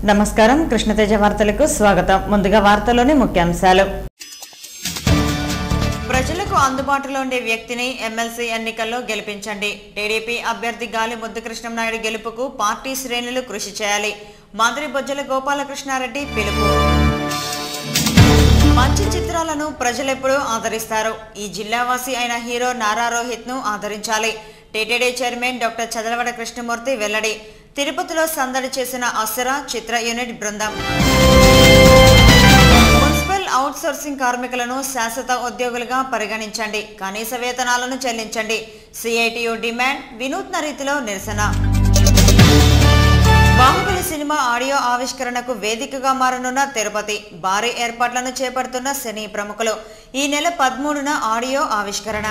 నమస్కారం కృష్ణతేజ వార్తలకు స్వాగతం ముందుగా వార్తలోని ముఖ్యాంశాలు ప్రజలకు అందుబాటులో ఉండే వ్యక్తిని ఎమ్మెల్సీ ఎన్నికల్లో గెలిపించండి టీడీపీ అభ్యర్థి గాలి ముద్దుకృష్ణం నాయుడు గెలుపుకు పార్టీ శ్రేణులు కృషి చేయాలి మంత్రి బొజ్జల గోపాలకృష్ణారెడ్డి పిలుపు మంచి చిత్రాలను ప్రజలెప్పుడూ ఆదరిస్తారు ఈ జిల్లావాసి అయిన హీరో నారా రోహిత్ ను ఆదరించాలి TTD chairman doctor Chadalavada Krishnamurthy వెల్లడి తిరుపతిలో సందడి చేసిన అసరా చిత్ర యూనిట్ బృందం మున్సిపల్ అవుట్ సోర్సింగ్ కార్మికులను శాశ్వత ఉద్యోగులుగా పరిగణించండి కనీస వేతనాలను చెల్లించండి సిఐటియు డిమాండ్ వినూత్న రీతిలో నిరసన బాహుబలి సినిమా ఆడియో ఆవిష్కరణకు వేదికగా మారనున్న తిరుపతి భారీ ఏర్పాట్లను చేపడుతున్న సినీ ప్రముఖులు ఈ నెల పదమూడున ఆడియో ఆవిష్కరణ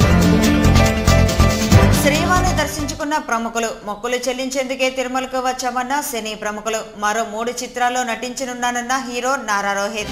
శ్రీవారిని దర్శించుకున్న ప్రముఖులు మొక్కులు చెల్లించేందుకే తిరుమలకు వచ్చామన్న సినీ ప్రముఖులు మరో మూడు చిత్రాల్లో నటించనున్నానన్న హీరో నారా రోహిత్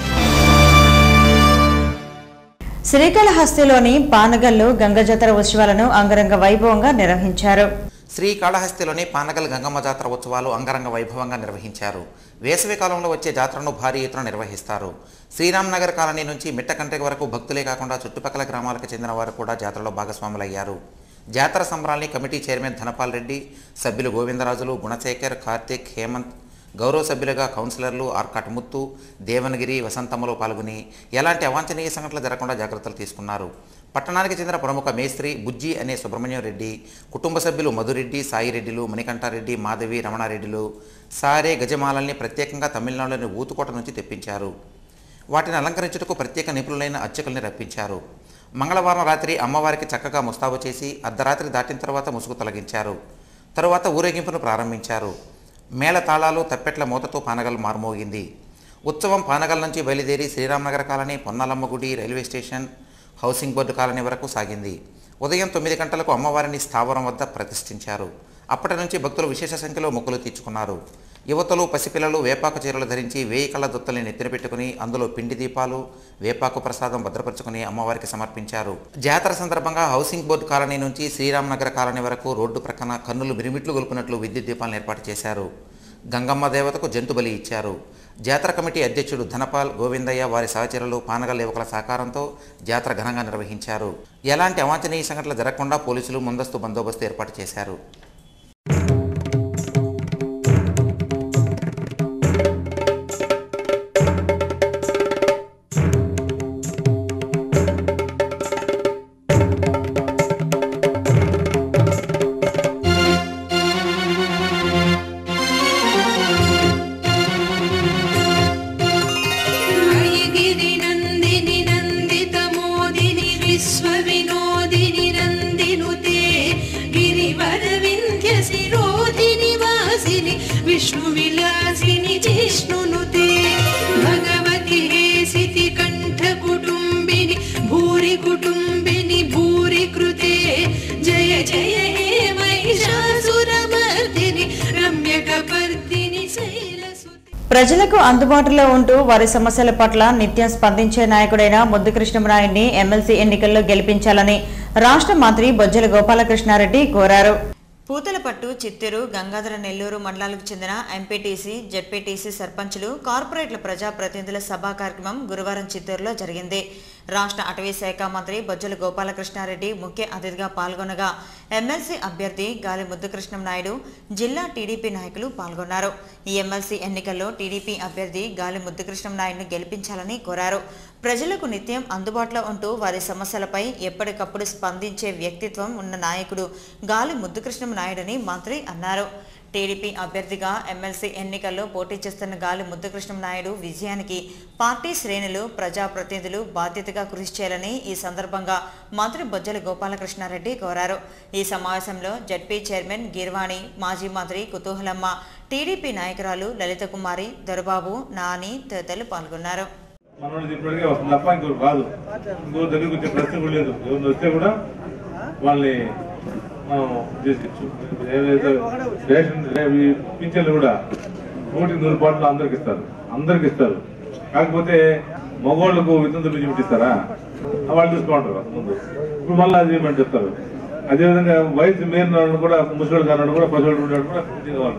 శ్రీకాళహస్తిలోని పానగల్లు గంగజాతర ఉత్సవాలను అంగరంగ వైభవంగా నిర్వహించారు శ్రీకాళహస్తిలోని పానగల్ గంగమ్మ జాతర ఉత్సవాలు అంగరంగ వైభవంగా నిర్వహించారు వేసవి కాలంలో వచ్చే జాతరను భారీ ఎత్తున నిర్వహిస్తారు శ్రీరామ్ నగర్ కాలనీ నుంచి మిట్టకంటె వరకు భక్తులే కాకుండా చుట్టుపక్కల గ్రామాలకు చెందిన వారు కూడా జాతరలో భాగస్వాములయ్యారు జాతర సంబరాల్ని కమిటీ చైర్మన్ ధనపాల్ రెడ్డి సభ్యులు గోవిందరాజులు గుణశేఖర్ కార్తీక్ హేమంత్ గౌరవ సభ్యులుగా కౌన్సిలర్లు ఆర్కాట్ ముత్తు దేవనగిరి వసంతమ్మలో పాల్గొని ఎలాంటి అవాంఛనీయ సంఘటనలు జరగకుండా జాగ్రత్తలు తీసుకున్నారు పట్టణానికి చెందిన ప్రముఖ మేస్త్రి బుజ్జి అనే సుబ్రహ్మణ్యం రెడ్డి కుటుంబ సభ్యులు మధురెడ్డి సాయిరెడ్డిలు మణికంఠారెడ్డి మాధవి రమణారెడ్డిలు సారే గజమాలల్ని ప్రత్యేకంగా తమిళనాడులోని ఊతుకోట నుంచి తెప్పించారు వాటిని అలంకరించుటకు ప్రత్యేక నిపుణులైన అర్చకుల్ని రప్పించారు మంగళవారం రాత్రి అమ్మవారికి చక్కగా ముస్తాబు చేసి అర్ధరాత్రి దాటిన తర్వాత ముసుగు తొలగించారు తరువాత ఊరేగింపును ప్రారంభించారు మేళ తాళాలు తప్పెట్ల మూతతో పానగల్ మారుమోగింది ఉత్సవం పానగల్ నుంచి బయలుదేరి శ్రీరామనగర కాలనీ పొన్నాలమ్మ గుడి railway station housing board colony వరకు సాగింది ఉదయం తొమ్మిది గంటలకు అమ్మవారిని స్థావరం వద్ద ప్రతిష్ఠించారు అప్పటి నుంచి భక్తులు విశేష సంఖ్యలో మొక్కులు తీర్చుకున్నారు యువతలు పసిపిల్లలు వేపాకు చీరలు ధరించి వేయి కళ్ళ దుత్తల్ని నెత్తిన పెట్టుకుని అందులో పిండి దీపాలు వేపాకు ప్రసాదం భద్రపరుచుకుని అమ్మవారికి సమర్పించారు జాతర సందర్భంగా హౌసింగ్ బోర్డు కాలనీ నుంచి శ్రీరామనగర కాలనీ వరకు రోడ్డు ప్రక్కన కన్నులు మిరిమిట్లు గొలుపునట్లు విద్యుత్ దీపాలను ఏర్పాటు చేశారు గంగమ్మ దేవతకు జంతు బలి ఇచ్చారు జాతర కమిటీ అధ్యక్షుడు ధనపాల్ గోవిందయ్య వారి సహచరులు పానగల్ యువకుల సహకారంతో జాతర ఘనంగా నిర్వహించారు ఎలాంటి అవాంఛనీయ సంఘటనలు జరగకుండా పోలీసులు ముందస్తు బందోబస్తు ఏర్పాటు చేశారు गिरिनन्दिनि नन्दितमोदिनि विश्वविनोदिनि नन्दिनुते गिरिवरविन्ध्यशिरोधिनि वासिनि विष्णुविलासिनि जिष्णुनुते भगवति हेसिति कण्ठकुटुम्बिनि भूरि कुटुम्बिनि भूरि कृते जय जय हे महिषासुरमर्दिनि रम्यकपर्दिनि शैलसुते ప్రజలకు అందుబాటులో ఉంటూ వారి సమస్యల పట్ల నిత్యం స్పందించే నాయకుడైన ముద్దుకృష్ణమరాయుడిని ఎమ్మెల్సీ ఎన్నికల్లో గెలిపించాలని రాష్ట్ర మంత్రి బొజ్జల గోపాలకృష్ణారెడ్డి కోరారు పూతలపట్టు చిత్తూరు గంగాధర నెల్లూరు మండలాలకు చెందిన ఎంపీటీసీ జెడ్పీటీసీ సర్పంచులు కార్పొరేట్ల ప్రజా ప్రతినిధుల సభా కార్యక్రమం గురువారం చిత్తూరులో జరిగింది రాష్ట్ర అటవీ శాఖ మంత్రి బొజ్జల గోపాలకృష్ణారెడ్డి ముఖ్య అతిథిగా పాల్గొనగా ఎమ్మెల్సీ అభ్యర్థి గాలి ముద్దుకృష్ణం నాయుడు జిల్లా టీడీపీ నాయకులు పాల్గొన్నారు ఈ ఎమ్మెల్సీ ఎన్నికల్లో టీడీపీ అభ్యర్థి గాలి ముద్దుకృష్ణం నాయుడును గెలిపించాలని కోరారు ప్రజలకు నిత్యం అందుబాటులో ఉంటూ వారి సమస్యలపై ఎప్పటికప్పుడు స్పందించే వ్యక్తిత్వం ఉన్న నాయకుడు గాలి ముద్దుకృష్ణం నాయుడని మంత్రి అన్నారు టీడీపీ అభ్యర్థిగా ఎమ్మెల్సీ ఎన్నికల్లో పోటీ చేస్తున్న గాలి ముద్దుకృష్ణం నాయుడు విజయానికి పార్టీ శ్రేణులు ప్రజాప్రతినిధులు బాధ్యతగా కృషి చేయాలని ఈ సందర్భంగా మంత్రి బొజ్జల గోపాలకృష్ణారెడ్డి కోరారు ఈ సమావేశంలో జడ్పీ చైర్మన్ గిర్వాణి మాజీ మంత్రి కుతూహలమ్మ టీడీపీ నాయకురాలు లలిత కుమారి దొరబాబు నాని తదితరులు పాల్గొన్నారు మనోడు ఇప్పటికే వస్తుంది తప్ప ఇంకోటి రాదు ఇంకో దగ్గరికి వచ్చే ప్రశ్న కూడా లేదు ఎవరిని వస్తే కూడా వాళ్ళని మనం చేసుకోవచ్చు ఏదైతే రేషన్ ఈ పింఛన్లు కూడా నూటికి నూరు పాటలు అందరికి ఇస్తారు అందరికి ఇస్తారు కాకపోతే మగవాళ్ళకు వితంతు పింఛన్ ఇస్తారా వాళ్ళు చూసుకుంటారు ముందు ఇప్పుడు మళ్ళీ అది ఏమంటే చెప్తారు అదేవిధంగా వయసు మేరిన వాళ్ళు కూడా ముసలి కానివాడు కూడా పసివాడు ఉన్నాడు కూడా పింఛన్ కావాలంటారు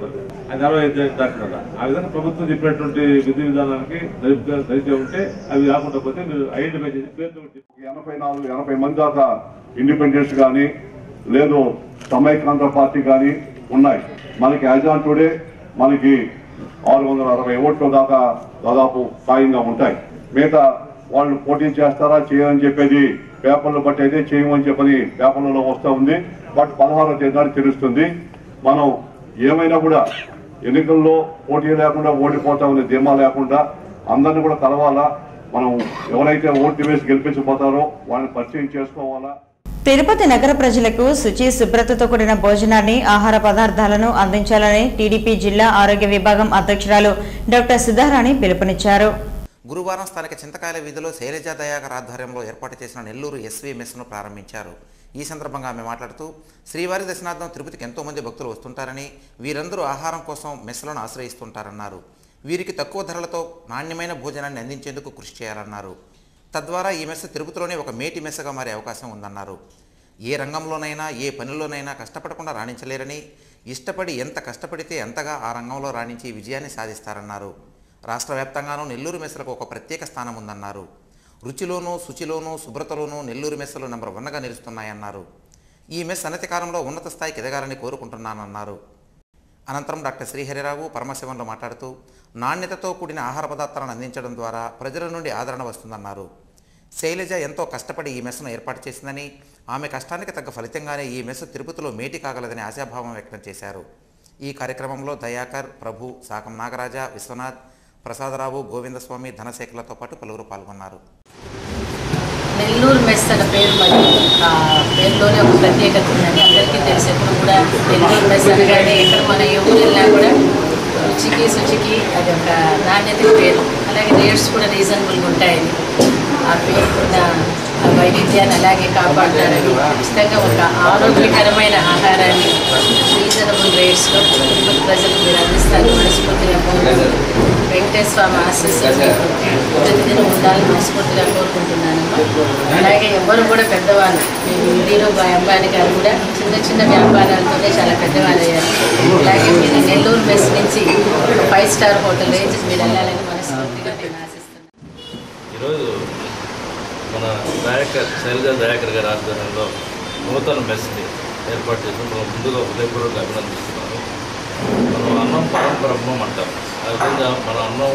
అది అరవై ఐదు దాటినట ఆ విధంగా ప్రభుత్వం చెప్పినటువంటి విధి విధానానికి దరిద్ర దరిద్రం ఉంటే అవి రాకుండా పోతే మీరు ఐడెంటిఫై చేసి పేరుతో పెట్టి ఎనభై నాలుగు ఎనభై మంది దాకా ఇండిపెండెన్స్ కానీ లేదు సమైక్రాంత పార్టీ కానీ ఉన్నాయి మనకి యాజ్ ఆన్ టుడే మనకి ఆరు వందల అరవై ఓట్ల దాకా దాదాపు ఖాయంగా ఉంటాయి మిగతా వాళ్ళు పోటీ చేస్తారా చేయని చెప్పేది పేపర్లు బట్టి అయితే చేయమని చెప్పని పేపర్లలో వస్తూ ఉంది బట్ పదహారో తేదీ నాడు తెలుస్తుంది మనం ఏమైనా కూడా ఎన్నికల్లో పోటీ లేకుండా ఓడిపోతామనే ధీమా లేకుండా అందరిని కూడా కలవాలా మనం ఎవరైతే ఓటు వేసి గెలిపించబోతారో వాళ్ళని పరిచయం చేసుకోవాలా తిరుపతి నగర ప్రజలకు శుచి శుభ్రతతో కూడిన భోజనాన్ని ఆహార పదార్థాలను అందించాలని టీడీపీ జిల్లా ఆరోగ్య విభాగం అధ్యక్షురాలు డాక్టర్ సుధారాణి పిలుపునిచ్చారు గురువారం స్థానిక చింతకాయల వీధిలో శైలజా దయాకర్ ఆధ్వర్యంలో ఏర్పాటు చేసిన నెల్లూరు ఎస్వీ మెస్ను ప్రారంభించారు ఈ సందర్భంగా ఆమె మాట్లాడుతూ శ్రీవారి దర్శనార్థం తిరుపతికి ఎంతో మంది భక్తులు వస్తుంటారని వీరందరూ ఆహారం కోసం మెస్లను ఆశ్రయిస్తుంటారన్నారు వీరికి తక్కువ ధరలతో నాణ్యమైన భోజనాన్ని అందించేందుకు కృషి చేయాలన్నారు తద్వారా ఈ మెస్ తిరుపతిలోనే ఒక మేటి మెస్సగా మారే అవకాశం ఉందన్నారు ఏ రంగంలోనైనా ఏ పనిలోనైనా కష్టపడకుండా రాణించలేరని ఇష్టపడి ఎంత కష్టపడితే ఎంతగా ఆ రంగంలో రాణించి విజయాన్ని సాధిస్తారన్నారు రాష్ట్ర వ్యాప్తంగానూ నెల్లూరు మెస్సలకు ఒక ప్రత్యేక స్థానం ఉందన్నారు రుచిలోనూ శుచిలోనూ శుభ్రతలోనూ నెల్లూరు మెస్సలు నెంబర్ వన్గా నిలుస్తున్నాయన్నారు ఈ మెస్ అనతి కాలంలో ఉన్నత స్థాయికి ఎదగాలని కోరుకుంటున్నానన్నారు అనంతరం డాక్టర్ శ్రీహరిరావు పరమశివంలో మాట్లాడుతూ నాణ్యతతో కూడిన ఆహార పదార్థాలను అందించడం ద్వారా ప్రజల నుండి ఆదరణ వస్తుందన్నారు శైలజ ఎంతో కష్టపడి ఈ మెస్సును ఏర్పాటు చేసిందని ఆమె కష్టానికి తగ్గ ఫలితంగానే ఈ మెస్సు తిరుపతిలో మేటి కాగలదని ఆశాభావం వ్యక్తం చేశారు ఈ కార్యక్రమంలో దయాకర్ ప్రభు సాకం నాగరాజ విశ్వనాథ్ ప్రసాదరావు గోవిందస్వామి ధనశేఖర్లతో పాటు పలువురు పాల్గొన్నారు నెల్లూరు మెస్ అన్న పేరు మరి ఆ పేరులోనే ఒక ప్రత్యేకత ఉందని అందరికీ తెలుసు ఎప్పుడు కూడా నెల్లూరు మెస్ అనగానే ఎక్కడ మన ఎవరు వెళ్ళినా కూడా రుచికి శుచికి అది ఒక నాణ్యతకి పేరు అలాగే రేట్స్ కూడా రీజనబుల్గా ఉంటాయని ఆ పేరుకున్న ఆ వైవిధ్యాన్ని అలాగే కాపాడతారని ఖచ్చితంగా ఒక ఆరోగ్యకరమైన ఆహారాన్ని రీజనబుల్ రేట్స్లో తిరుపతి ప్రజలకు మీరు అందిస్తారు మనస్ఫూర్తిగా కోరుకుంటూ వెంకటేశ్వర స్వామి ఆశీస్సులు మీకు ప్రతిదినం ఉండాలని మనస్ఫూర్తిగా కోరుకుంటున్నానమ్మా అలాగే ఎవరు కూడా పెద్దవాళ్ళు మీరు ఇందిరు అంబానీ గారు కూడా చిన్న చిన్న వ్యాపారాలతోనే చాలా పెద్దవాళ్ళు అయ్యారు అలాగే మీరు నెల్లూరు మెస్ నుంచి ఒక ఫైవ్ స్టార్ హోటల్ రేంజ్ మీరు వెళ్ళాలని మనస్ఫూర్తిగా నేను ఆశిస్తున్నాను ఈరోజు మన దయాకర్ శైలజ దయాకర్ గారి ఆధ్వర్యంలో నూతన మెస్ని ఏర్పాటు చేసి మనం ముందుగా హృదయపూర్వక అభినందిస్తున్నాను మనం అన్నం పరంపరమ్నం అంటాం ఆ విధంగా మన అన్నం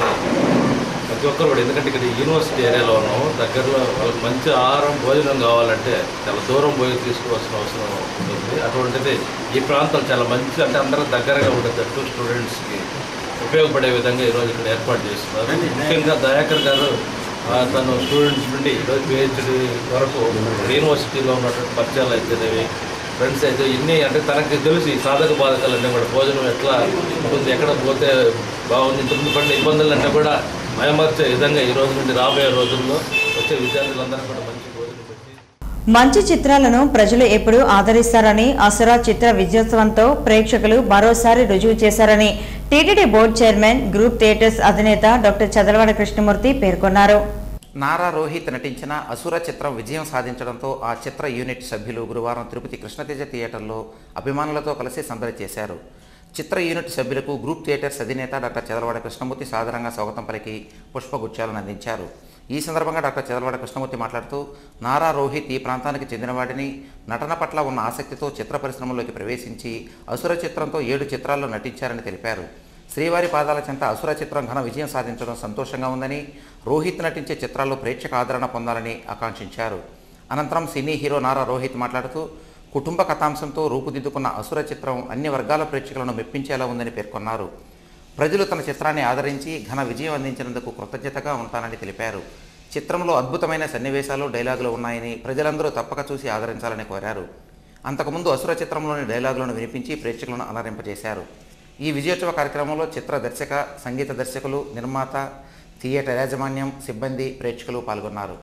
ప్రతి ఒక్కరు కూడా ఎందుకంటే ఇక్కడ యూనివర్సిటీ ఏరియాలో ఉన్నాము దగ్గరలో వాళ్ళకి మంచి ఆహారం భోజనం కావాలంటే చాలా దూరం పోయి తీసుకోవాల్సిన అవసరం ఉంటుంది అటువంటిది ఈ ప్రాంతం చాలా మంచి అంటే అందరూ దగ్గరగా ఉండేటట్టు స్టూడెంట్స్కి ఉపయోగపడే విధంగా ఈరోజు ఇక్కడ ఏర్పాటు చేస్తున్నారు ముఖ్యంగా దయాకర్ గారు ఆ, తను స్టూడెంట్స్ నుండి ఈరోజు పిహెచ్డి వరకు యూనివర్సిటీలో ఉన్నటువంటి పరిచయాలు అయితేనేవి ఫ్రెండ్స్ అయితే ఇన్ని అంటే తనకి తెలిసి సాధక బాధకాలన్నీ కూడా భోజనం ఎట్లా ఉంటుంది ఎక్కడ పోతే బాగుంది ఇంతకుముందు పడిన ఇబ్బందులన్నీ కూడా మయమర్చే విధంగా ఈ రోజు నుండి రాబోయే రోజుల్లో వచ్చే విద్యార్థులందరూ కూడా మంచి భోజనం పెట్టి మంచి చిత్రాలను ప్రజలు ఎప్పుడూ ఆదరిస్తారని అసురా చిత్ర విజయోత్సవంతో ప్రేక్షకులు మరోసారి రుజువు చేశారని TTD board chairman group theatres అధినేత డాక్టర్ చదలవాడ కృష్ణమూర్తి పేర్కొన్నారు నారా రోహిత్ నటించిన అసుర చిత్రం విజయం సాధించడంతో ఆ చిత్ర యూనిట్ సభ్యులు గురువారం తిరుపతి కృష్ణతేజ థియేటర్లో అభిమానులతో కలిసి సందడి చేశారు చిత్ర యూనిట్ సభ్యులకు గ్రూప్ థియేటర్స్ అధినేత డాక్టర్ చదలవాడ కృష్ణమూర్తి సాధారణంగా స్వాగతం పలికి పుష్పగుచ్చాలను అందించారు ఈ సందర్భంగా డాక్టర్ చదలవాడ కృష్ణమూర్తి మాట్లాడుతూ నారా రోహిత్ ఈ ప్రాంతానికి చెందినవాడిని నటన పట్ల ఉన్న ఆసక్తితో చిత్ర పరిశ్రమలోకి ప్రవేశించి అసుర చిత్రంతో ఏడు చిత్రాల్లో నటించారని తెలిపారు శ్రీవారి పాదాల చెంత అసుర చిత్రం ఘన విజయం సాధించడం సంతోషంగా ఉందని రోహిత్ నటించే చిత్రాల్లో ప్రేక్షక ఆదరణ పొందాలని ఆకాంక్షించారు అనంతరం సినీ హీరో నారా రోహిత్ మాట్లాడుతూ కుటుంబ కథాంశంతో రూపుదిద్దుకున్న అసుర చిత్రం అన్ని వర్గాల ప్రేక్షకులను మెప్పించేలా ఉందని పేర్కొన్నారు ప్రజలు తన చిత్రాన్ని ఆదరించి ఘన విజయం అందించినందుకు కృతజ్ఞతగా ఉంటానని తెలిపారు చిత్రంలో అద్భుతమైన సన్నివేశాలు డైలాగులు ఉన్నాయని ప్రజలందరూ తప్పక చూసి ఆదరించాలని కోరారు అంతకుముందు అసుర చిత్రంలోని డైలాగులను వినిపించి ప్రేక్షకులను అలరింపజేశారు ఈ విజయోత్సవ కార్యక్రమంలో చిత్ర దర్శక సంగీత దర్శకులు నిర్మాత థియేటర్ యాజమాన్యం సిబ్బంది ప్రేక్షకులు పాల్గొన్నారు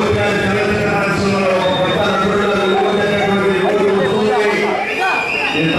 ఈ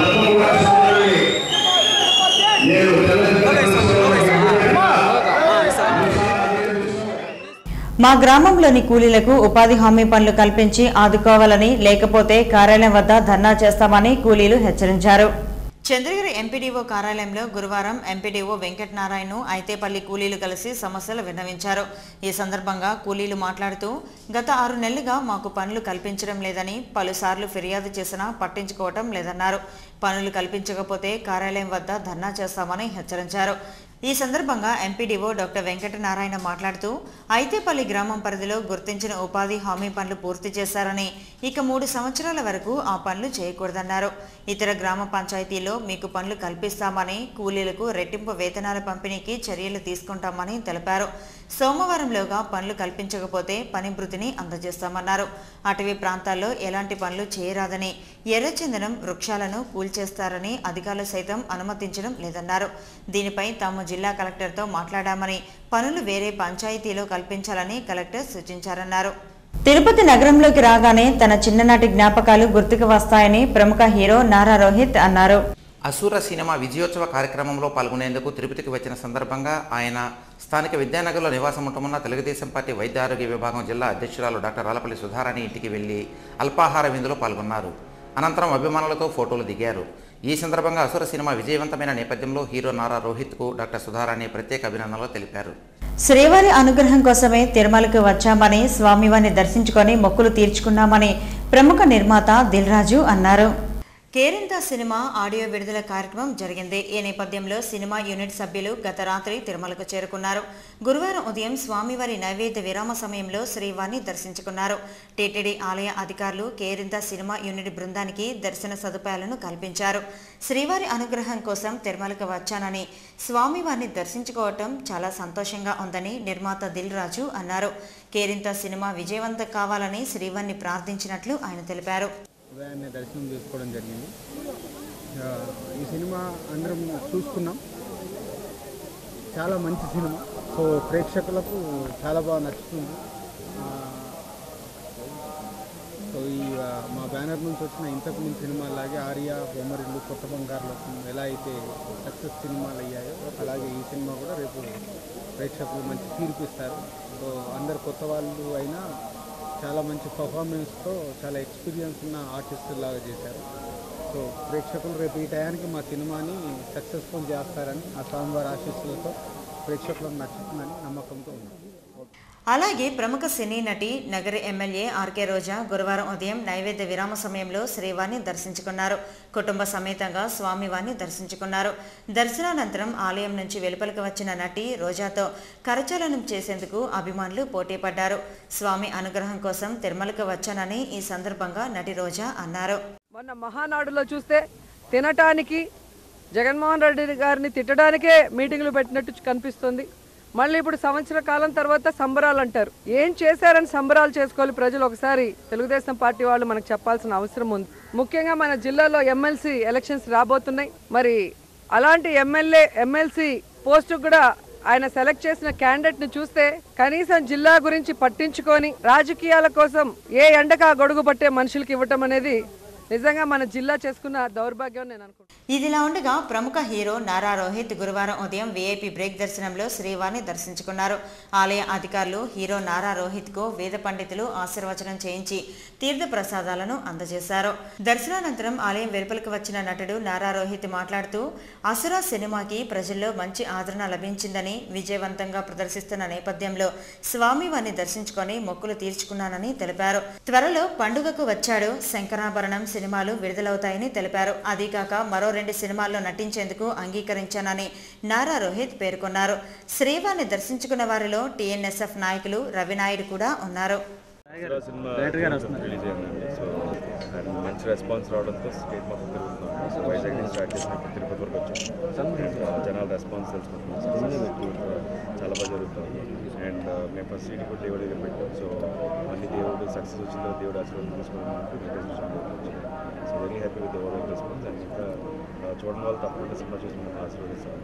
మా గ్రామంలోని కూలీలకు ఉపాధి హామీ పనులు కల్పించి ఆదుకోవాలని లేకపోతే కార్యాలయం వద్ద ధర్నా చేస్తామని కూలీలు హెచ్చరించారు చంద్రగిరి ఎంపీడీఓ కార్యాలయంలో గురువారం ఎంపీడీఓ వెంకటనారాయణ ఐతేపల్లి కూలీలు కలిసి సమస్యలు విన్నవించారు ఈ సందర్భంగా కూలీలు మాట్లాడుతూ గత ఆరు నెలలుగా మాకు పనులు కల్పించడం లేదని పలుసార్లు ఫిర్యాదు చేసినా పట్టించుకోవటం లేదన్నారు పనులు కల్పించకపోతే కార్యాలయం వద్ద ధర్నా చేస్తామని హెచ్చరించారు ఈ సందర్భంగా ఎంపీడీఓ డాక్టర్ వెంకటనారాయణ మాట్లాడుతూ ఐతేపల్లి గ్రామం పరిధిలో గుర్తించిన ఉపాధి హామీ పనులు పూర్తి చేశారని ఇక మూడు సంవత్సరాల వరకు ఆ పనులు చేయకూడదన్నారు ఇతర గ్రామ పంచాయతీల్లో మీకు పనులు కల్పిస్తామని కూలీలకు రెట్టింపు వేతనాల పంపిణీకి చర్యలు తీసుకుంటామని తెలిపారు సోమవారంలోగా పనులు కల్పించకపోతే పని భృతిని అందజేస్తామన్నారు అటవీ ప్రాంతాల్లో ఎలాంటి పనులు చేయరాదని ఎర్రచందనం వృక్షాలను కూల్చేస్తారని అధికారులు సైతం అనుమతించడం లేదన్నారు దీనిపై తాము జిల్లా కలెక్టర్తో మాట్లాడామని పనులు వేరే పంచాయతీలో కల్పించాలని కలెక్టర్ సూచించారన్నారు తిరుపతి నగరంలోకి రాగానే తన చిన్ననాటి జ్ఞాపకాలు గుర్తుకు వస్తాయని ప్రముఖ హీరో నారా రోహిత్ అన్నారు అసూర సినిమా విజయోత్సవ కార్యక్రమంలో పాల్గొనేందుకు తిరుపతికి వచ్చిన సందర్భంగా ఆయన స్థానిక విద్యానగర్లో నివాసం ఉంటున్న తెలుగుదేశం పార్టీ వైద్య ఆరోగ్య విభాగం జిల్లా అధ్యక్షురాలు డాక్టర్ రాలపల్లి సుధారాణి ఇంటికి వెళ్లి అల్పాహార విందులో పాల్గొన్నారు అనంతరం అభిమానులతో ఫోటోలు దిగారు ఈ సందర్భంగా అసుర సినిమా విజయవంతమైన నేపథ్యంలో హీరో నారా రోహిత్కు డాక్టర్ సుధారాణి ప్రత్యేక అభినందనలు తెలిపారు శ్రీవారి అనుగ్రహం కోసమే తిరుమలకు వచ్చామని స్వామివారిని దర్శించుకొని మొక్కులు తీర్చుకున్నామని ప్రముఖ నిర్మాత దిల్రాజు అన్నారు కేరింత సినిమా ఆడియో విడుదల కార్యక్రమం జరిగింది ఈ నేపథ్యంలో సినిమా యూనిట్ సభ్యులు గత రాత్రి తిరుమలకు చేరుకున్నారు గురువారం ఉదయం స్వామివారి నైవేద్య విరామ సమయంలో శ్రీవారిని దర్శించుకున్నారు టీటీడీ ఆలయ అధికారులు కేరింత సినిమా యూనిట్ బృందానికి దర్శన సదుపాయాలను కల్పించారు శ్రీవారి అనుగ్రహం కోసం తిరుమలకు వచ్చానని స్వామివారిని దర్శించుకోవటం చాలా సంతోషంగా ఉందని నిర్మాత దిల్ రాజు అన్నారు కేరింత సినిమా విజయవంతం కావాలని శ్రీవారిని ప్రార్థించినట్లు ఆయన తెలిపారు ఉదయాన్నే దర్శనం చేసుకోవడం జరిగింది ఆ, ఈ సినిమా అందరం చూసుకున్నాం చాలా మంచి సినిమా సో ప్రేక్షకులకు చాలా బాగా నచ్చుతుంది ఆ, సో ఈ ఆ, మా బ్యానర్ నుంచి వచ్చిన ఇంతకు ముందు సినిమాలాగే ఆర్య బొమ్మరిల్లు కొత్త బంగారు లోకం ఎలా అయితే సక్సెస్ సినిమాలు అయ్యాయో అలాగే ఈ సినిమా కూడా రేపు ప్రేక్షకులు మంచి తీర్పు ఇస్తారు సో అందరు కొత్త వాళ్ళు అయినా చాలా మంచి పర్ఫార్మెన్స్తో చాలా ఎక్స్పీరియన్స్ ఉన్న ఆర్టిస్టులు లాగా చేశారు సో ప్రేక్షకులు రేపు ఈ టయానికి మా సినిమాని సక్సెస్ఫుల్ చేస్తారని ఆ స్వామివారి ఆశీస్సులతో ప్రేక్షకులకు నచ్చుతుందని నమ్మకంతో ఉన్నాం అలాగే ప్రముఖ సినీ నటి నగరి ఎమ్మెల్యే ఆర్కే రోజా గురువారం ఉదయం నైవేద్య విరామ సమయంలో శ్రీవారిని దర్శించుకున్నారు కుటుంబ సమేతంగా స్వామివారిని దర్శించుకున్నారు దర్శనానంతరం ఆలయం నుంచి వెలుపలికి వచ్చిన నటి రోజాతో కరచాలనం చేసేందుకు అభిమానులు పోటీ పడ్డారు స్వామి అనుగ్రహం కోసం తిరుమలకు వచ్చానని ఈ సందర్భంగా నటి రోజా అన్నారు మొన్న మహానాడులో చూస్తే తినటానికి జగన్మోహన్ రెడ్డి గారిని తిట్టడానికే మీటింగ్లు పెట్టినట్టు కనిపిస్తుంది మళ్ళీ ఇప్పుడు సంవత్సర కాలం తర్వాత సంబరాలు అంటారు ఏం చేశారని సంబరాలు చేసుకోవాలి ప్రజలు ఒకసారి తెలుగుదేశం పార్టీ వాళ్ళు మనకు చెప్పాల్సిన అవసరం ఉంది ముఖ్యంగా మన జిల్లాలో ఎమ్మెల్సీ ఎలక్షన్స్ రాబోతున్నాయి మరి అలాంటి ఎమ్మెల్యే ఎమ్మెల్సీ పోస్టు కూడా ఆయన సెలెక్ట్ చేసిన క్యాండిడేట్ ని చూస్తే కనీసం జిల్లా గురించి పట్టించుకొని రాజకీయాల కోసం ఏ ఎండకా గొడుగు పట్టే మనుషులకి ఇవ్వటం అనేది నిజంగా మన జిల్లా చేసుకున్న దౌర్భాగ్యం నేను అనుకుంటున్నాను ఇదిలా ఉండగా ప్రముఖ హీరో నారా రోహిత్ గురువారం ఉదయం వీఐపీ బ్రేక్ దర్శనంలో శ్రీవారిని దర్శించుకున్నారు ఆలయ అధికారులు హీరో నారా రోహిత్ కు వేద పండితులు ఆశీర్వచనం చేయించి తీర్థ ప్రసాదాలను అందజేశారు దర్శనానంతరం ఆలయం వెలుపలకు వచ్చిన నటుడు నారా రోహిత్ మాట్లాడుతూ అసుర సినిమాకి ప్రజల్లో మంచి ఆదరణ లభించిందని విజయవంతంగా ప్రదర్శిస్తున్న నేపథ్యంలో స్వామివారిని దర్శించుకొని మొక్కులు తీర్చుకున్నానని తెలిపారు త్వరలో పండుగకు వచ్చాడు శంకరాభరణం సినిమాలు విడుదలవుతాయని తెలిపారు అదీకాక మరో రెండు సినిమాల్లో నటించేందుకు అంగీకరించానని నారా రోహిత్ పేర్కొన్నారు శ్రీవారిని దర్శించుకున్న వారిలో టీఎన్ఎస్ఎఫ్ నాయకులు రవినాయుడు కూడా ఉన్నారు సినిమా రిలీజ్ అయిందండి సో అండ్ మంచి రెస్పాన్స్ రావడంతో స్టేట్ మొత్తం తిరుగుతున్నాం సో వైజాగ్ నుంచి స్టార్ట్ చేసినప్పుడు తిరుపతి వరకు వచ్చాం అండ్ జనాల రెస్పాన్స్ తెలుసుకుంటున్నాం చాలా బాగా జరుగుతుంది అండ్ మేము ఫస్ట్ సీట్ కూడా దేవుడి దగ్గర పెట్టాం సో మళ్ళీ దేవుడు సక్సెస్ వచ్చిందో దేవుడు ఆశీర్వాదం తీసుకోవడం so very happy with over response and ఇంకా ఆ, చూడడం వల్ల తప్పకుండా సినిమా చూసి మనం ఆశీర్వదిస్తాం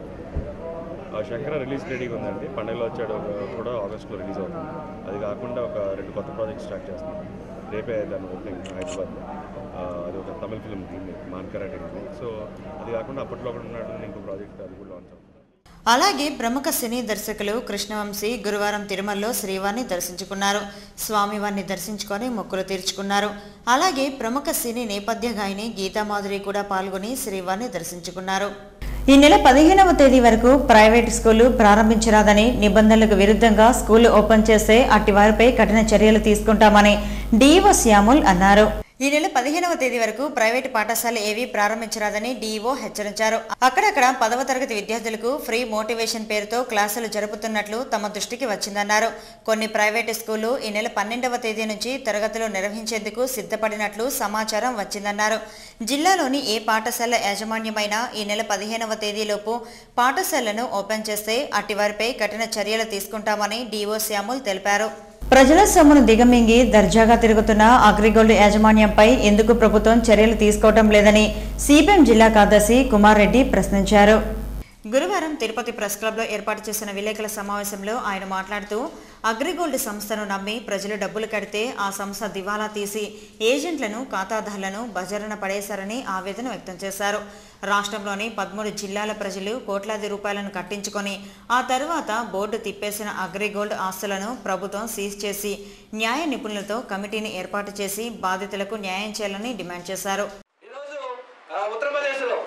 ఆ శంకర రిలీజ్ రెడీగా ఉందండి పండుగలో వచ్చాడు ఒక- కూడా ఆగస్ట్లో రిలీజ్ అవుతుంది అది కాకుండా ఒక రెండు కొత్త ప్రాజెక్ట్స్ స్టార్ట్ చేస్తున్నాం రేపే దాని ఓపెనింగ్ హైదరాబాద్లో ఆ, అది ఒక Tamil film remake Maan Karate remake so అది కాకుండా అప్పట్లో కూడా ఉన్నాడు ఇంకో ప్రాజెక్ట్ అది కూడా లాంచ్ అవుతుంది అలాగే ప్రముఖ సినీ దర్శకులు కృష్ణవంశీ గురువారం తిరుమలలో శ్రీవారిని దర్శించుకున్నారు స్వామివారిని దర్శించుకొని మొక్కులు తీర్చుకున్నారు అలాగే ప్రముఖ సినీ నేపథ్య గాయని గీతామాధురి కూడా పాల్గొని శ్రీవారిని దర్శించుకున్నారు ఈ నెల పదిహేనవ తేదీ వరకు ప్రైవేట్ స్కూళ్లు ప్రారంభించరాదని నిబంధనలకు విరుద్ధంగా స్కూళ్లు ఓపెన్ చేస్తే అట్టి వారిపై కఠిన చర్యలు తీసుకుంటామని డీఈఓ శ్యాముల్ అన్నారు ఈ నెల పదిహేనవ తేదీ వరకు ప్రైవేటు పాఠశాల ఏవీ ప్రారంభించరాదని డీఈఓ హెచ్చరించారు అక్కడక్కడ పదవ తరగతి విద్యార్థులకు ఫ్రీ మోటివేషన్ పేరుతో క్లాసులు జరుపుతున్నట్లు తమ దృష్టికి వచ్చిందన్నారు కొన్ని ప్రైవేటు స్కూళ్లు ఈ నెల పన్నెండవ తేదీ నుంచి తరగతులు నిర్వహించేందుకు సిద్ధపడినట్లు సమాచారం వచ్చిందన్నారు జిల్లాలోని ఏ పాఠశాల యాజమాన్యమైనా ఈ నెల పదిహేనవ తేదీలోపు పాఠశాలను ఓపెన్ చేస్తే అట్టివారిపై కఠిన చర్యలు తీసుకుంటామని డీఓ శ్యాముల్ తెలిపారు ప్రజల సొమ్మును దిగమింగి దర్జాగా తిరుగుతున్న అగ్రిగోల్డ్ యాజమాన్యంపై ఎందుకు ప్రభుత్వం చర్యలు తీసుకోవడం లేదని సిపిఎం జిల్లా కార్యదర్శి కుమార్ రెడ్డి ప్రశ్నించారు గురువారం తిరుపతి ప్రెస్ క్లబ్లో ఏర్పాటు చేసిన విలేకరుల సమావేశంలో ఆయన మాట్లాడుతూ అగ్రిగోల్డ్ సంస్థను నమ్మి ప్రజలు డబ్బులు కడితే ఆ సంస్థ దివాలా తీసి ఏజెంట్లను ఖాతాదారులను బజారున పడేశారని ఆవేదన వ్యక్తం చేశారు రాష్ట్రంలోని పదమూడు జిల్లాల ప్రజలు కోట్లాది రూపాయలను కట్టించుకొని ఆ తరువాత బోర్డు తిప్పేసిన అగ్రిగోల్డ్ ఆస్తులను ప్రభుత్వం సీజ్ చేసి న్యాయ నిపుణులతో కమిటీని ఏర్పాటు చేసి బాధితులకు న్యాయం చేయాలని డిమాండ్ చేశారు ఆ, ఉత్తరప్రదేశ్లో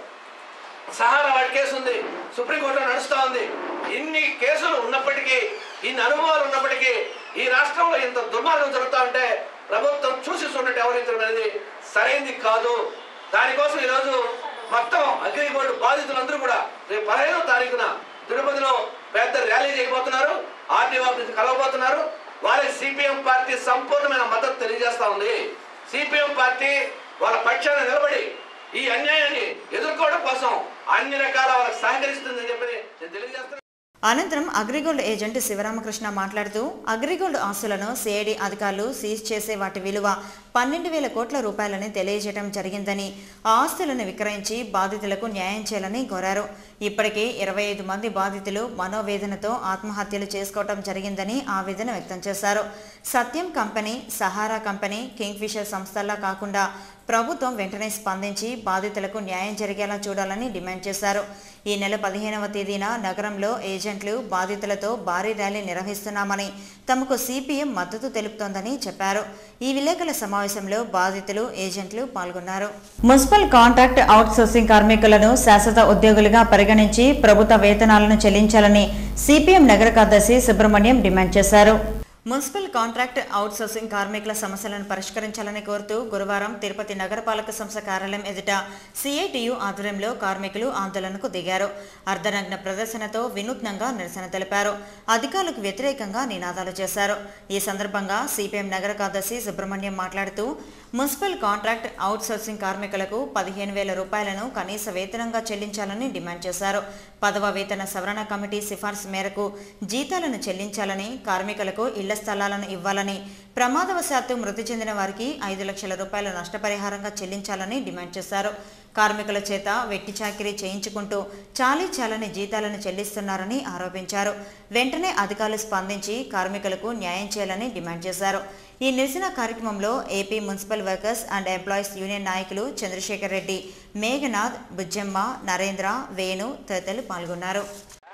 సహారా వాడి కేసు ఉంది సుప్రీంకోర్టులో నడుస్తూ ఉంది ఇన్ని కేసులు ఉన్నప్పటికీ ఇన్ని అనుభవాలు ఉన్నప్పటికీ ఈ రాష్ట్రంలో ఇంత దుర్మార్గం జరుగుతూ ఉంటే ప్రభుత్వం చూసి చూడట్టు వ్యవహరించడం అనేది సరైంది కాదు దానికోసం ఈరోజు మొత్తం అగ్రిగోల్డ్ బాధితులందరూ కూడా రేపు పదిహేనో తారీఖున తిరుపతిలో పెద్ద ర్యాలీ చేయబోతున్నారు ఆర్టీఓ ఆఫీస్ కలవబోతున్నారు వారికి సిపిఎం పార్టీ సంపూర్ణమైన మద్దతు తెలియజేస్తా ఉంది సిపిఎం పార్టీ వాళ్ళ పక్షాన నిలబడి ఈ అన్యాయాన్ని ఎదుర్కోవడం కోసం అన్ని రకాల వాళ్ళకి సహకరిస్తుందని చెప్పి నేను తెలియజేస్తున్నాను అనంతరం అగ్రిగోల్డ్ ఏజెంట్ శివరామకృష్ణ మాట్లాడుతూ అగ్రిగోల్డ్ ఆస్తులను సిఐడి అధికారులు సీజ్ చేసే వాటి విలువ పన్నెండు వేల కోట్ల రూపాయలని తెలియజేయడం జరిగిందని ఆ ఆస్తులను విక్రయించి బాధితులకు న్యాయం చేయాలని కోరారు ఇప్పటికే ఇరవై ఐదు మంది బాధితులు మనోవేదనతో ఆత్మహత్యలు చేసుకోవటం జరిగిందని ఆవేదన వ్యక్తం చేశారు Satyam company Sahara company Kingfisher సంస్థల్లా కాకుండా ప్రభుత్వం వెంటనే స్పందించి బాధితులకు న్యాయం జరిగేలా చూడాలని డిమాండ్ చేశారు ఈ నెల పదిహేనవ తేదీన నగరంలో ఏజెంట్లు బాధితులతో భారీ ర్యాలీ నిర్వహిస్తున్నామని తమకు సిపిఎం మద్దతు తెలుపుతోందని చెప్పారు ఈ విలేకరుల సమావేశంలో బాధితులు ఏజెంట్లు పాల్గొన్నారు మున్సిపల్ కాంట్రాక్ట్ అవుట్సోర్సింగ్ కార్మికులను శాశ్వత ఉద్యోగులుగా పరిగణించి ప్రభుత్వ వేతనాలను చెల్లించాలని సిపిఎం నగర కార్యదర్శి సుబ్రహ్మణ్యం డిమాండ్ చేశారు మున్సిపల్ కాంట్రాక్ట్ అవుట్సోర్సింగ్ కార్మికుల సమస్యలను పరిష్కరించాలని కోరుతూ గురువారం తిరుపతి నగరపాలక సంస్థ కార్యాలయం ఎదుట సిఐటియు ఆధ్వర్యంలో కార్మికులు ఆందోళనకు దిగారు అర్ధనగ్న ప్రదర్శనతో వినూత్నంగా నిరసన తెలిపారు అధికారులకు వ్యతిరేకంగా నినాదాలు చేశారు ఈ సందర్భంగా సిపిఎం నగర కార్యదర్శి సుబ్రహ్మణ్యం మాట్లాడుతూ మున్సిపల్ కాంట్రాక్ట్ అవుట్సోర్సింగ్ కార్మికులకు పదిహేను వేల రూపాయలను కనీస వేతనంగా చెల్లించాలని డిమాండ్ చేశారు పదవ వేతన సవరణ కమిటీ సిఫార్సు మేరకు జీతాలను చెల్లించాలని కార్మికులకు ఇళ్ల స్థలాలను ఇవ్వాలని ప్రమాదవశాత్తు మృతి చెందిన వారికి ఐదు లక్షల రూపాయల నష్టపరిహారంగా చెల్లించాలని డిమాండ్ చేశారు కార్మికుల చేత వెట్టి చాకిరీ చేయించుకుంటూ చాలీ చాలని జీతాలను చెల్లిస్తున్నారని ఆరోపించారు వెంటనే అధికారులు స్పందించి కార్మికులకు న్యాయం చేయాలని డిమాండ్ చేశారు ఈ నిరసన కార్యక్రమంలో AP municipal workers and employees union నాయకులు చంద్రశేఖర్ రెడ్డి మేఘనాథ్ బుజ్జమ్మ నరేంద్ర వేణు తదితరులు పాల్గొన్నారు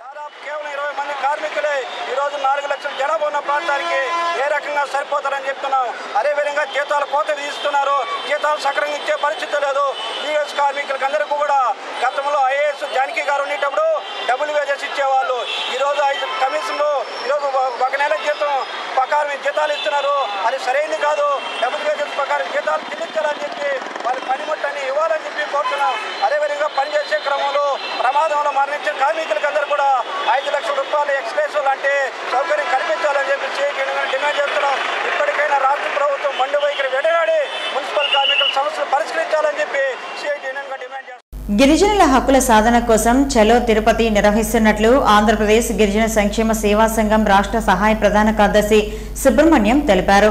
కేవలం ఇరవై మంది కార్మికులే ఈ రోజు నాలుగు లక్షల జనాభా ఉన్న ప్రాంతానికి ఏ రకంగా సరిపోతారని చెప్తున్నాం అదేవిధంగా జీతాలు కోత తీస్తున్నారు జీతాలు సక్రమంగా ఇచ్చే పరిస్థితి లేదు యూఎస్ కార్మికులకు అందరికీ కూడా గతంలో ఐఏఎస్ జానకి గారు ఉండేటప్పుడు డబుల్ వేజెస్ ఇచ్చేవాళ్ళు ఈ రోజు ఐదు కమిషన్లు ఈరోజు ఒక నెల జీతం ప్రకారం జీతాలు ఇస్తున్నారు అది సరైనది కాదు డబుల్ వేజెస్ ప్రకారం జీతాలు చెల్లించాలని చెప్పి వాళ్ళ పనిముట్టని ఇవ్వాలని చెప్పి కోరుతున్నాం అదేవిధంగా పనిచేసే క్రమంలో ప్రమాదంలో మరణించిన కార్మికులకు అందరూ కూడా ఐదు లక్షల రూపాయలు ఎక్స్ప్రెస్ లాంటి సౌకర్యం కల్పించాలని చెప్పి సిఐటి డిమాండ్ చేస్తున్నాం ఇప్పటికైనా రాష్ట్ర ప్రభుత్వం మండు వైఖరి వెడనాడి మున్సిపల్ కార్మికుల సమస్యలు పరిష్కరించాలని చెప్పి సిఐటి డిమాండ్ చేస్తున్నాం గిరిజనుల హక్కుల సాధన కోసం చలో తిరుపతి నిర్వహిస్తున్నట్లు ఆంధ్రప్రదేశ్ గిరిజన సంక్షేమ సేవా సంఘం రాష్ట్ర సహాయ ప్రధాన కార్యదర్శి సుబ్రహ్మణ్యం తెలిపారు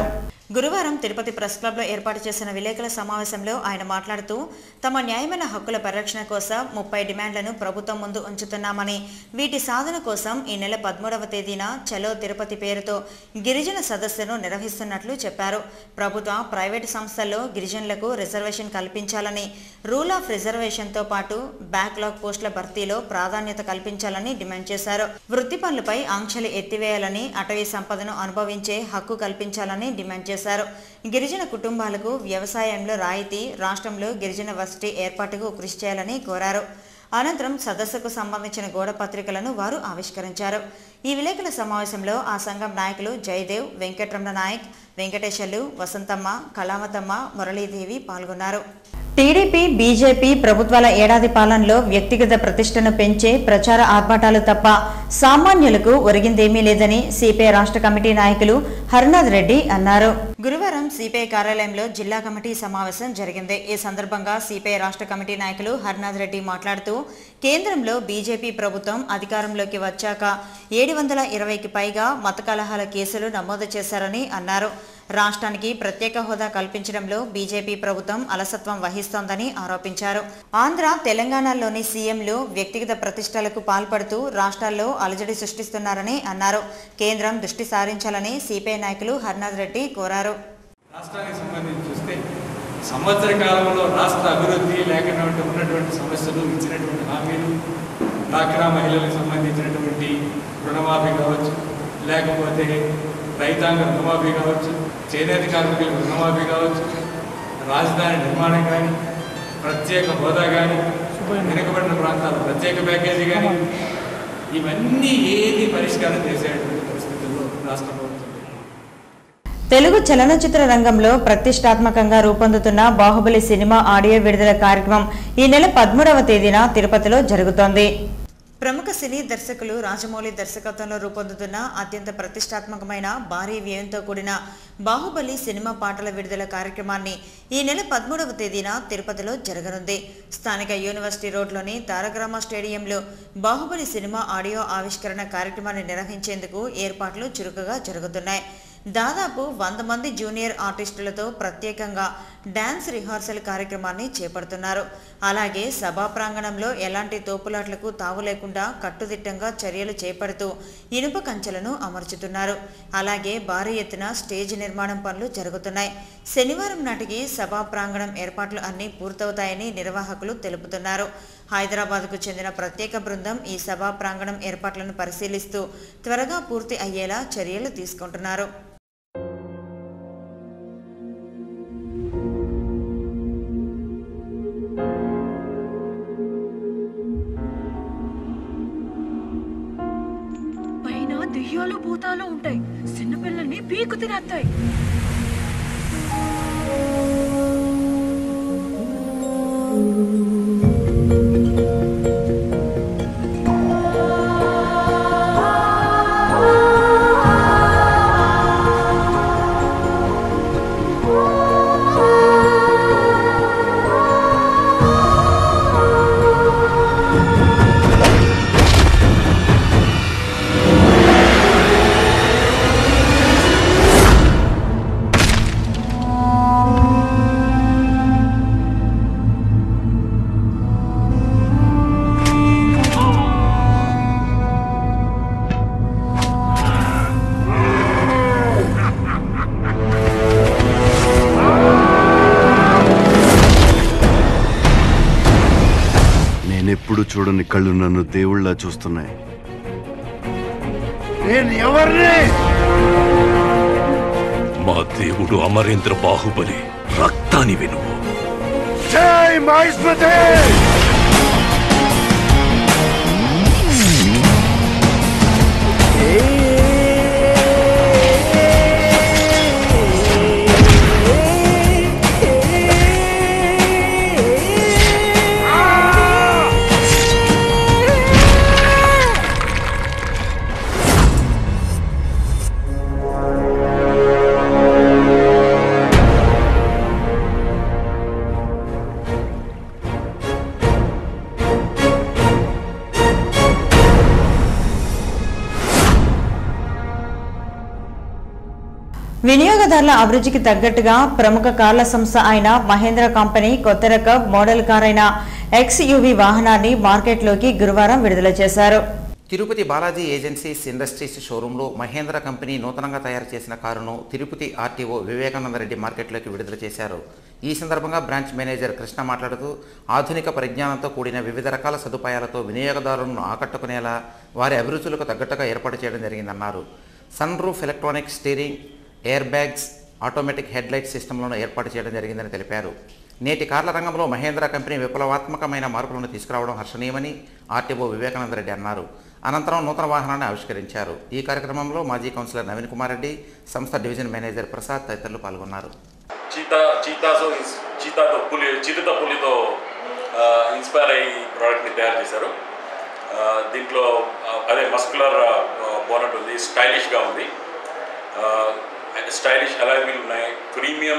గురువారం తిరుపతి ప్రెస్ క్లబ్లో ఏర్పాటు చేసిన విలేకరుల సమావేశంలో ఆయన మాట్లాడుతూ తమ న్యాయమైన హక్కుల పరిరక్షణ కోసం ముప్పై డిమాండ్లను ప్రభుత్వం ముందు ఉంచుతున్నామని వీటి సాధన కోసం ఈ నెల పదమూడవ తేదీన చలో తిరుపతి పేరుతో గిరిజన సదస్సును నిర్వహిస్తున్నట్లు చెప్పారు ప్రభుత్వ ప్రైవేటు సంస్థల్లో గిరిజనులకు రిజర్వేషన్ కల్పించాలని రూల్ ఆఫ్ రిజర్వేషన్తో పాటు బ్యాక్లాగ్ పోస్టుల భర్తీలో ప్రాధాన్యత కల్పించాలని డిమాండ్ చేశారు వృత్తి పనులపై ఆంక్షలు ఎత్తివేయాలని అటవీ సంపదను అనుభవించే హక్కు కల్పించాలని డిమాండ్ చేశారు గిరిజన కుటుంబాలకు వ్యవసాయంలో రాయితీ రాష్ట్రంలో గిరిజన వర్సిటీ ఏర్పాటుకు కృషి చేయాలని కోరారు అనంతరం సదస్సుకు సంబంధించిన గోడ పత్రికలను వారు ఆవిష్కరించారు ఈ విలేకరుల సమావేశంలో ఆ సంఘం నాయకులు జయదేవ్ వెంకటరమణ నాయక్ వెంకటేశ్వర్లు వసంతమ్మ కళావతమ్మ మురళీదేవి పాల్గొన్నారు టీడీపీ బీజేపీ ప్రభుత్వాల ఏడాది పాలనలో వ్యక్తిగత ప్రతిష్టను పెంచే ప్రచార ఆర్భాటాలు తప్ప సామాన్యులకు ఒరిగిందేమీ లేదని సిపిఐ రాష్ట్ర కమిటీ నాయకులు హరినాథ్ రెడ్డి అన్నారు గురువారం సిపిఐ కార్యాలయంలో జిల్లా కమిటీ సమావేశం జరిగింది ఈ సందర్భంగా సిపిఐ రాష్ట్ర కమిటీ నాయకులు హరినాథ్ రెడ్డి మాట్లాడుతూ కేంద్రంలో బీజేపీ ప్రభుత్వం అధికారంలోకి వచ్చాక ఏడు వందల ఇరవైకి పైగా మత కలహాల కేసులు నమోదు చేశారని అన్నారు రాష్ట్రానికి ప్రత్యేక హోదా కల్పించడంలో బీజేపీ ప్రభుత్వం అలసత్వం వహిస్తోందని ఆరోపించారు ఆంధ్ర తెలంగాణలోని సీఎంలు వ్యక్తిగత ప్రతిష్టలకు పాల్పడుతూ రాష్ట్రాల్లో అలజడి సృష్టిస్తున్నారని అన్నారు కేంద్రం దృష్టి సారించాలని సిపిఐ నాయకులు హర్నాథ్ రెడ్డి కోరారు రాష్ట్రానికి సంబంధించి చూస్తే సంవత్సర కాలంలో రాష్ట్ర అభివృద్ధి లేకపోతే ఉన్నటువంటి సమస్యలు ఇచ్చినటువంటి హామీలు డాక్రా మహిళలకు సంబంధించినటువంటి రుణమాఫీ కావచ్చు లేకపోతే రైతాంగ రుణమాఫీ కావచ్చు చేనేత కార్మికులకు రుణమాఫీ కావచ్చు రాజధాని నిర్మాణం కానీ ప్రత్యేక హోదా కానీ వెనుకబడిన ప్రాంతాల ప్రత్యేక ప్యాకేజీ కానీ ఇవన్నీ ఏది పరిష్కారం చేసేటువంటి పరిస్థితుల్లో రాష్ట్ర ప్రభుత్వం తెలుగు చలనచిత్ర రంగంలో ప్రతిష్టాత్మకంగా రూపొందుతున్న బాహుబలి సినిమా ఆడియో విడుదల కార్యక్రమం ఈ నెల పదమూడవ తేదీన తిరుపతిలో జరుగుతోంది ప్రముఖ సినీ దర్శకులు రాజమౌళి దర్శకత్వంలో రూపొందుతున్న అత్యంత ప్రతిష్టాత్మకమైన భారీ వ్యయంతో కూడిన బాహుబలి సినిమా పాటల విడుదల కార్యక్రమాన్ని ఈ నెల పదమూడవ తేదీన తిరుపతిలో జరగనుంది స్థానిక యూనివర్సిటీ రోడ్లోని తారకరామ స్టేడియంలో బాహుబలి సినిమా ఆడియో ఆవిష్కరణ కార్యక్రమాన్ని నిర్వహించేందుకు ఏర్పాట్లు చురుకుగా జరుగుతున్నాయి దాదాపు వంద మంది జూనియర్ ఆర్టిస్టులతో ప్రత్యేకంగా డాన్స్ రిహార్సల్ కార్యక్రమాన్ని చేపడుతున్నారు అలాగే సభా ప్రాంగణంలో ఎలాంటి తోపులాట్లకు తావు లేకుండా కట్టుదిట్టంగా చర్యలు చేపడుతూ ఇనుప కంచెలను అమర్చుతున్నారు అలాగే భారీ ఎత్తున స్టేజ్ నిర్మాణం పనులు జరుగుతున్నాయి శనివారం నాటికి సభా ప్రాంగణం ఏర్పాట్లు అన్నీ పూర్తవుతాయని నిర్వాహకులు తెలుపుతున్నారు హైదరాబాద్కు చెందిన ప్రత్యేక బృందం ఈ సభా ప్రాంగణం ఏర్పాట్లను పరిశీలిస్తూ త్వరగా పూర్తి అయ్యేలా చర్యలు తీసుకుంటున్నారు పైన దెయ్యాలు భూతాలు ఉంటాయి చిన్నపిల్లల్ని పీకు తినేస్తాయి నేనెప్పుడు చూడని కళ్ళు నన్ను దేవుళ్ళ చూస్తున్నాయి నేను ఎవరిని మా దేవుడు అమరేంద్ర బాహుబలి రక్తాన్ని వినువు జై మహేశ్వతి వినియోగదారుల అభిరుచికి తగ్గట్టుగా ప్రముఖ కార్ల సంస్థ అయిన మహేంద్ర కంపెనీ కొత్త రకం మోడల్ కార్ అయిన ఎక్స్ యువి వాహనాన్ని మార్కెట్లోకి గురువారం విడుదల చేశారు తిరుపతి బాలాజీ ఏజెన్సీస్ ఇండస్ట్రీస్ షోరూంలో మహేంద్ర కంపెనీ నూతనంగా తయారు చేసిన కారును తిరుపతి ఆర్టీఓ వివేకానంద రెడ్డి మార్కెట్లోకి విడుదల చేశారు ఈ సందర్భంగా బ్రాంచ్ మేనేజర్ కృష్ణ మాట్లాడుతూ ఆధునిక పరిజ్ఞానంతో కూడిన వివిధ రకాల సదుపాయాలతో వినియోగదారులను ఆకట్టుకునేలా వారి అభిరుచులకు తగ్గట్టుగా ఏర్పాటు చేయడం జరిగిందన్నారు sun roof electronic steering air bags automatic head light సిస్టమ్లను ఏర్పాటు చేయడం జరిగిందని తెలిపారు నేటి కార్ల రంగంలో మహేంద్ర కంపెనీ విప్లవాత్మకమైన మార్పులను తీసుకురావడం హర్షణీయమని ఆర్టీఓ వివేకానంద రెడ్డి అన్నారు అనంతరం నూతన వాహనాన్ని ఆవిష్కరించారు ఈ కార్యక్రమంలో మాజీ కౌన్సిలర్ నవీన్ కుమార్ రెడ్డి సంస్థ డివిజన్ మేనేజర్ ప్రసాద్ తదితరులు పాల్గొన్నారు చీతా చీతాతో ఇన్స్- చీతాతో పులి చిరుత పులితో ఆ, ఇన్స్పైర్ అయ్యి ఈ ప్రోడక్ట్ని తయారు చేశారు ఆ, దీంట్లో ఆ, అదే మస్కులర్ బోనట్ ఉంది స్టైలిష్గా ఉంది స్టైలిష్ అలాయిల్ ఉన్నాయి premium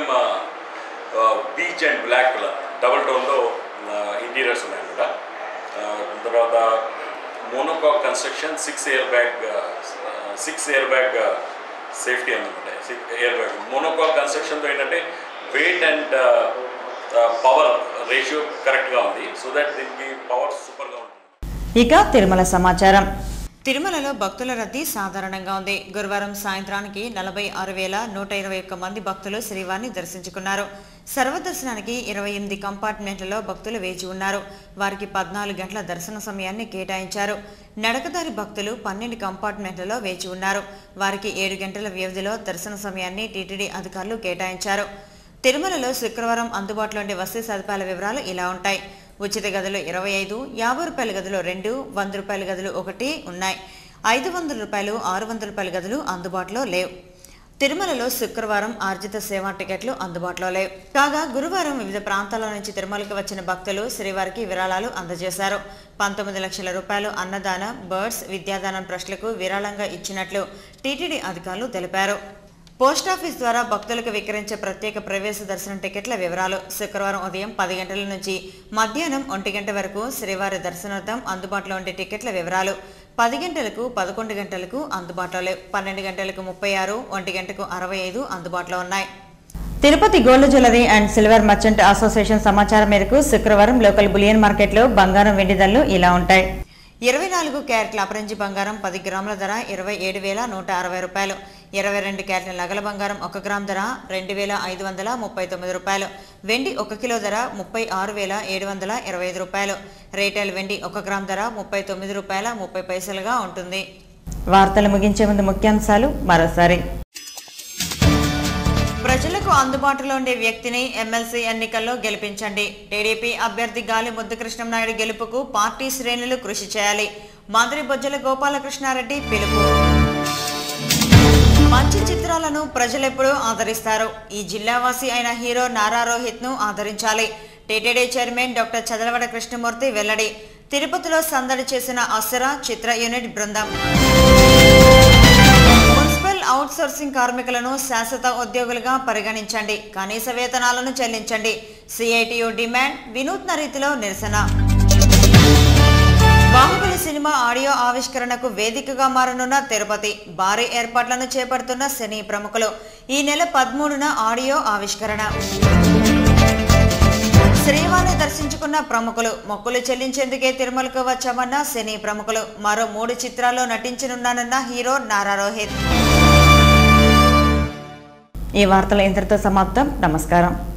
beige and black colour double టోన్లో ఇంటీరియర్స్ ఉన్నాయన్నమాట ఆ, తర్వాత monocoque construction six air bag six air bag safety అన్నమాట సిక్స్ ఎయిర్ బ్యాగ్ మోనోకాక్ కన్స్ట్రక్షన్తో ఏంటంటే వెయిట్ అండ్ పవర్ రేషియో కరెక్ట్గా ఉంది సో దట్ దీనికి పవర్ సూపర్గా ఉంటుంది ఇక తిరుమల సమాచారం తిరుమలలో భక్తుల రద్దీ సాధారణంగా ఉంది గురువారం సాయంత్రానికి నలభై ఆరు వేల నూట ఇరవై ఒక్క మంది భక్తులు శ్రీవారిని దర్శించుకున్నారు సర్వదర్శనానికి ఇరవై ఎనిమిది కంపార్ట్మెంట్లలో భక్తులు వేచి ఉన్నారు వారికి పద్నాలుగు గంటల దర్శన సమయాన్ని కేటాయించారు నడకదారి భక్తులు పన్నెండు కంపార్ట్మెంట్లలో వేచి ఉన్నారు వారికి ఏడు గంటల వ్యవధిలో దర్శన సమయాన్ని టీటీడీ అధికారులు కేటాయించారు తిరుమలలో శుక్రవారం అందుబాటులో ఉండే వసతి సదుపాయాల వివరాలు ఇలా ఉంటాయి ఉచిత గదులు ఇరవై ఐదు యాభై రూపాయల గదులు రెండు వంద రూపాయల గదులు ఒకటి ఉన్నాయి ఐదు వందల రూపాయలు ఆరు వందల రూపాయల గదులు అందుబాటులో లేవు తిరుమలలో శుక్రవారం ఆర్జిత సేవా టికెట్లు అందుబాటులో లేవు కాగా గురువారం వివిధ ప్రాంతాల నుంచి తిరుమలకు వచ్చిన భక్తులు శ్రీవారికి విరాళాలు అందజేశారు పంతొమ్మిది లక్షల రూపాయలు అన్నదాన బర్డ్స్ విద్యాదానం ట్రస్టులకు విరాళంగా ఇచ్చినట్లు టీటీడీ అధికారులు తెలిపారు పోస్టాఫీస్ ద్వారా భక్తులకు విక్రయించే ప్రత్యేక ప్రవేశ దర్శనం టికెట్ల వివరాలు శుక్రవారం ఉదయం పది గంటల నుంచి మధ్యాహ్నం ఒంటి గంట వరకు శ్రీవారి దర్శనార్థం అందుబాటులో ఉండే టికెట్ల వివరాలు పది గంటలకు పదకొండు గంటలకు అందుబాటులో లేవు పన్నెండు గంటలకు ముప్పై ఆరు ఒంటి గంటకు అరవై ఐదు అందుబాటులో ఉన్నాయి Tirupati gold jewellery and silver merchant association సమాచారం మేరకు శుక్రవారం లోకల్ బులియన్ మార్కెట్లో బంగారం వెండి ధరలు ఇలా ఉంటాయి ఇరవై నాలుగు క్యారెట్ల అపరంజి బంగారం పది గ్రాముల ధర ఇరవై ఏడు వేల నూట అరవై రూపాయలు ఇరవై రెండు క్యారెట్ల నగల బంగారం ఒక గ్రామ్ ధర రెండు వేల ఐదు వందల ముప్పై తొమ్మిది రూపాయలు వెండి ఒక కిలో ధర ముప్పై ఆరు వేల ఏడు వందల ఇరవై ఐదు రూపాయలు రీటైల్ వెండి ఒక గ్రామ్ ధర ముప్పై తొమ్మిది రూపాయల ముప్పై పైసలుగా ఉంటుంది వార్తలు ముగించే ముందు ముఖ్యాంశాలు మరోసారి ప్రజలకు అందుబాటులో ఉండే వ్యక్తిని ఎమ్మెల్సీ ఎన్నికల్లో గెలిపించండి టీడీపీ అభ్యర్థి గాలి ముద్దుకృష్ణం నాయుడు గెలుపుకు పార్టీ శ్రేణులు కృషి చేయాలి మంత్రి బొజ్జల గోపాలకృష్ణారెడ్డి పిలుపు మంచి చిత్రాలను ప్రజలెప్పుడూ ఆదరిస్తారు ఈ జిల్లావాసి అయిన హీరో నారా రోహిత్ ను ఆదరించాలి TTD chairman doctor Chadalavada Krishnamurthy వెల్లడి తిరుపతిలో సందడి చేసిన అసరా చిత్ర యూనిట్ బృందం మున్సిపల్ అవుట్ సోర్సింగ్ కార్మికులను శాశ్వత ఉద్యోగులుగా పరిగణించండి కనీస వేతనాలను చెల్లించండి సిఐటియు డిమాండ్ వినూత్న రీతిలో నిరసన బాహుబలి సినిమా ఆడియో ఆవిష్కరణకు వేదికగా మారనున్న తిరుపతి భారీ ఏర్పాట్లను చేపడుతున్న సినీ ప్రముఖులు ఈ నెల పదమూడున ఆడియో ఆవిష్కరణ శ్రీవారిని దర్శించుకున్న ప్రముఖులు మొక్కులు చెల్లించేందుకే తిరుమలకు వచ్చామన్న సినీ ప్రముఖులు మరో మూడు చిత్రాల్లో నటించనున్నానన్న హీరో నారా రోహిత్ ఈ వార్తలు ఇంతటితో సమాప్తం నమస్కారం